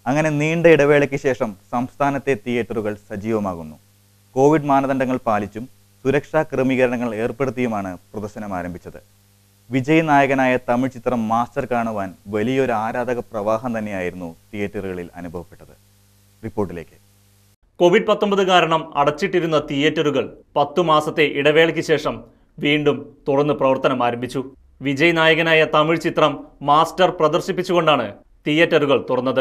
അങ്ങനെ നീണ്ട ഇടവേളയ്ക്ക് ശേഷം സംസ്ഥാനത്തെ തിയേറ്ററുകൾ സജീവമാകുന്നു കോവിഡ് മാനദണ്ഡങ്ങൾ പാലിച്ചും സുരക്ഷാ ക്രമീകരണങ്ങൾ ഏർപ്പെടുത്തിയുമാണ് പ്രദർശനം ആരംഭിച്ചത് വിജയ് നായകനായ തമിഴ് ചിത്രം മാസ്റ്റർ കാണുവാൻ വലിയൊരു ആരാധക പ്രവാഹം തന്നെയായിരുന്നു തിയേറ്ററുകളിൽ അനുഭവപ്പെട്ടത് റിപ്പോർട്ടിലേക്ക് കോവിഡ് പത്തൊമ്പത് കാരണം അടച്ചിട്ടിരുന്ന തിയേറ്ററുകൾ പത്തു മാസത്തെ ഇടവേളയ്ക്ക് ശേഷം വീണ്ടും തുറന്ന് പ്രവർത്തനം ആരംഭിച്ചു വിജയ് നായകനായ തമിഴ് ചിത്രം മാസ്റ്റർ പ്രദർശിപ്പിച്ചുകൊണ്ടാണ് തിയേറ്ററുകൾ തുറന്നത്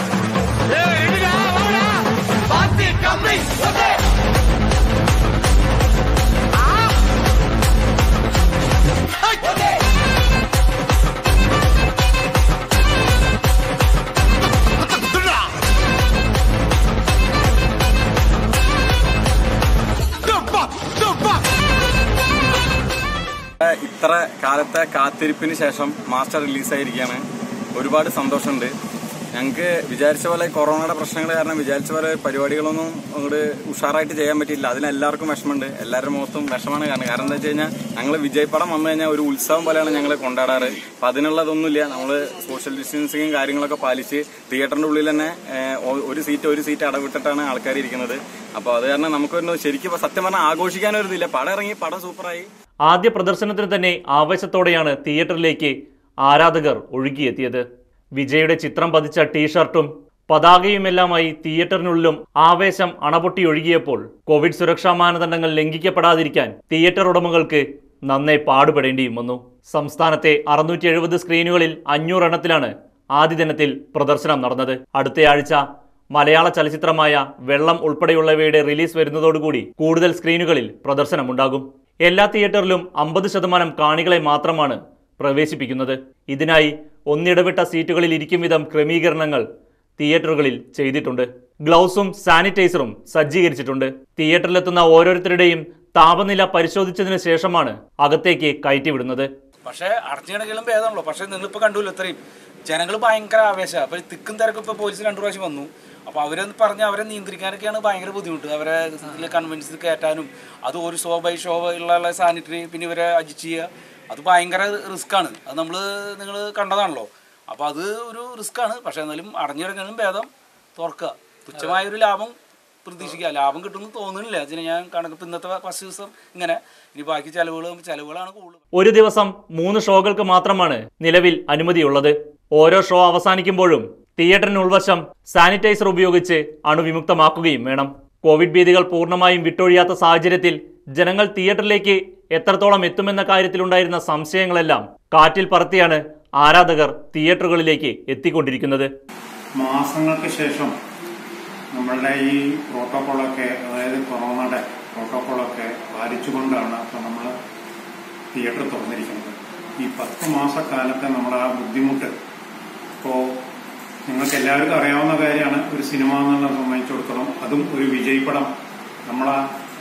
ഇത്ര കാലത്തെ കാത്തിരിപ്പിന് ശേഷം മാസ്റ്റർ റിലീസായിരിക്കുകയാണ് ഒരുപാട് സന്തോഷമുണ്ട് ഞങ്ങൾക്ക് വിചാരിച്ച പോലെ കൊറോണയുടെ പ്രശ്നങ്ങൾ കാരണം വിചാരിച്ച പോലെ പരിപാടികളൊന്നും അങ്ങോട്ട് ഉഷാറായിട്ട് ചെയ്യാൻ പറ്റിയില്ല അതിന് എല്ലാവർക്കും വിഷമമുണ്ട് എല്ലാവരുടെ മുഖത്തും വിഷമമാണ് കാരണം കാരണം എന്താ വെച്ച് കഴിഞ്ഞാൽ ഞങ്ങൾ വിജയ് പടം വന്നു കഴിഞ്ഞാൽ ഒരു ഉത്സവം പോലെയാണ് ഞങ്ങൾ കൊണ്ടാടാറ് അപ്പൊ അതിനുള്ളതൊന്നുമില്ല നമ്മൾ സോഷ്യൽ ഡിസ്റ്റൻസിങ്ങും കാര്യങ്ങളൊക്കെ പാലിച്ച് തിയേറ്ററിന്റെ ഉള്ളിൽ തന്നെ ഏഹ്, ഒ- ഒരു സീറ്റ് ഒരു സീറ്റ് അടവിട്ടിട്ടാണ് ആൾക്കാർ ഇരിക്കുന്നത് അപ്പോൾ അത് കാരണം നമുക്കൊരു ശരിക്കും സത്യം പറഞ്ഞാൽ ആഘോഷിക്കാനൊരു ഇതില്ല പടം ഇറങ്ങി പടം സൂപ്പറായി ആദ്യ പ്രദർശനത്തിന് തന്നെ ആവേശത്തോടെയാണ് തിയേറ്ററിലേക്ക് ആരാധകർ ഒഴുകിയെത്തിയത് വിജയുടെ ചിത്രം പതിച്ച ടീഷർട്ടും പതാകയുമെല്ലാമായി തിയേറ്ററിനുള്ളിലും ആവേശം അണപൊട്ടി ഒഴുകിയപ്പോൾ കോവിഡ് സുരക്ഷാ മാനദണ്ഡങ്ങൾ ലംഘിക്കപ്പെടാതിരിക്കാൻ തിയേറ്റർ ഉടമകൾക്ക് നന്നേ പാടുപെടേണ്ടിയും വന്നു സംസ്ഥാനത്തെ അറുന്നൂറ്റി എഴുപത് സ്ക്രീനുകളിൽ അഞ്ഞൂറെണ്ണത്തിലാണ് ആദ്യ ദിനത്തിൽ പ്രദർശനം നടന്നത് അടുത്തയാഴ്ച മലയാള ചലച്ചിത്രമായ വെള്ളം ഉൾപ്പെടെയുള്ളവയുടെ റിലീസ് വരുന്നതോടുകൂടി കൂടുതൽ സ്ക്രീനുകളിൽ പ്രദർശനമുണ്ടാകും എല്ലാ തിയേറ്ററിലും അമ്പത് ശതമാനം കാണികളെ മാത്രമാണ് പ്രവേശിപ്പിക്കുന്നത് ഇതിനായി ഒന്നിടവിട്ട സീറ്റുകളിൽ ഇരിക്കും വിധം ക്രമീകരണങ്ങൾ തിയേറ്ററുകളിൽ ചെയ്തിട്ടുണ്ട് ഗ്ലൗസും സാനിറ്റൈസറും സജ്ജീകരിച്ചിട്ടുണ്ട് തിയേറ്ററിലെത്തുന്ന ഓരോരുത്തരുടെയും താപനില പരിശോധിച്ചതിന് ശേഷമാണ് അകത്തേക്ക് കയറ്റിവിടുന്നത് പക്ഷേ അടച്ചിടകളും ഭേദമാണല്ലോ പക്ഷേ നിങ്ങളിപ്പോൾ കണ്ടുല്ലോ ഇത്രയും ജനങ്ങൾ ഭയങ്കര ആവേശം അപ്പോൾ തിക്കും തിരക്കും ഇപ്പോൾ പോലീസ് രണ്ടു പ്രാവശ്യം വന്നു അപ്പോൾ അവരെന്ന് പറഞ്ഞ് അവരെ നിയന്ത്രിക്കാനൊക്കെയാണ് ഭയങ്കര ബുദ്ധിമുട്ട് അവരെ ഇതിൽ കൺവിൻസ് കയറ്റാനും അത് ഒരു ഷോ ബൈ ഷോ ഉള്ള സാനിറ്ററി പിന്നെ ഇവരെ അജിറ്റ് ചെയ്യുക അത് ഭയങ്കര റിസ്ക്കാണ് അത് നമ്മൾ നിങ്ങൾ കണ്ടതാണല്ലോ അപ്പോൾ അത് ഒരു റിസ്ക്കാണ് പക്ഷേ എന്നാലും അടഞ്ഞിറങ്ങലും ഭേദം തുറക്കുക തുച്ഛമായൊരു ലാഭം പ്രതീക്ഷിക്കുക ലാഭം കിട്ടുമെന്ന് തോന്നുന്നില്ല അതിന് ഞാൻ കണക്ക് ഇന്നത്തെ ഫസ്റ്റ് ദിവസം ഇങ്ങനെ ഇനി ബാക്കി ചിലവുകൾ ചിലവുകളാണ് കൂടുതൽ ഒരു ദിവസം മൂന്ന് ഷോകൾക്ക് മാത്രമാണ് നിലവിൽ അനുമതിയുള്ളത് ഓരോ ഷോ അവസാനിക്കുമ്പോഴും തിയേറ്ററിന് ഉൾവശം സാനിറ്റൈസർ ഉപയോഗിച്ച് അണുവിമുക്തമാക്കുകയും വേണം കോവിഡ് ഭീതികൾ പൂർണ്ണമായും വിട്ടൊഴിയാത്ത സാഹചര്യത്തിൽ ജനങ്ങൾ തിയേറ്ററിലേക്ക് എത്രത്തോളം എത്തുമെന്ന കാര്യത്തിലുണ്ടായിരുന്ന സംശയങ്ങളെല്ലാം കാറ്റിൽ പറത്തിയാണ് ആരാധകർ തിയേറ്ററുകളിലേക്ക് എത്തിക്കൊണ്ടിരിക്കുന്നത് മാസങ്ങൾക്ക് ശേഷം നമ്മളുടെ ഈ പ്രോട്ടോക്കോളൊക്കെ അതായത് കൊറോണയുടെ പ്രോട്ടോക്കോളൊക്കെ പാലിച്ചുകൊണ്ടാണ് ഇപ്പോൾ നമ്മൾ തിയേറ്റർ തുറന്നിരിക്കുന്നത് ഈ പത്ത് മാസക്കാലത്തെ നമ്മുടെ ആ ബുദ്ധിമുട്ട് ഇപ്പോൾ നിങ്ങൾക്ക് എല്ലാവർക്കും അറിയാവുന്ന കാര്യമാണ് ഒരു സിനിമ എന്നുള്ളത് സംബന്ധിച്ചിടത്തോളം അതും ഒരു വിജയ് പടം നമ്മളെ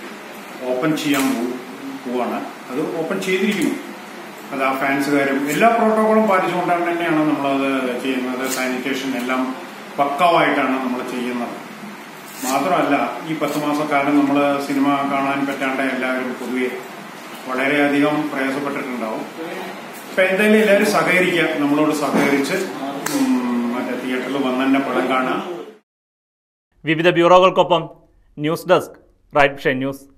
ഓപ്പൺ ചെയ്യാൻ പോ- പോവാണ് അത് ഓപ്പൺ ചെയ്തിരിക്കുന്നു അത് ആ ഫാൻസുകാരും എല്ലാ പ്രോട്ടോക്കോളും പാലിച്ചുകൊണ്ടാണ് തന്നെയാണ് നമ്മളത് ചെയ്യുന്നത് സാനിറ്റേഷൻ എല്ലാം പക്കവായിട്ടാണ് നമ്മൾ ചെയ്യുന്നത് മാത്രമല്ല ഈ പത്ത് മാസക്കാലം നമ്മൾ സിനിമ കാണാൻ പറ്റാണ്ട് എല്ലാവരും പൊതുവെ വളരെയധികം പ്രയാസപ്പെട്ടിട്ടുണ്ടാവും അപ്പൊ എന്തായാലും എല്ലാവരും സഹകരിക്കുക നമ്മളോട് സഹകരിച്ച് ഉം, മറ്റേ തിയേറ്ററിൽ വന്ന് തന്നെ പടം കാണാം വിവിധ ബ്യൂറോകൾക്കൊപ്പം ന്യൂസ് ഡെസ്ക് റൈറ്റ് ന്യൂസ്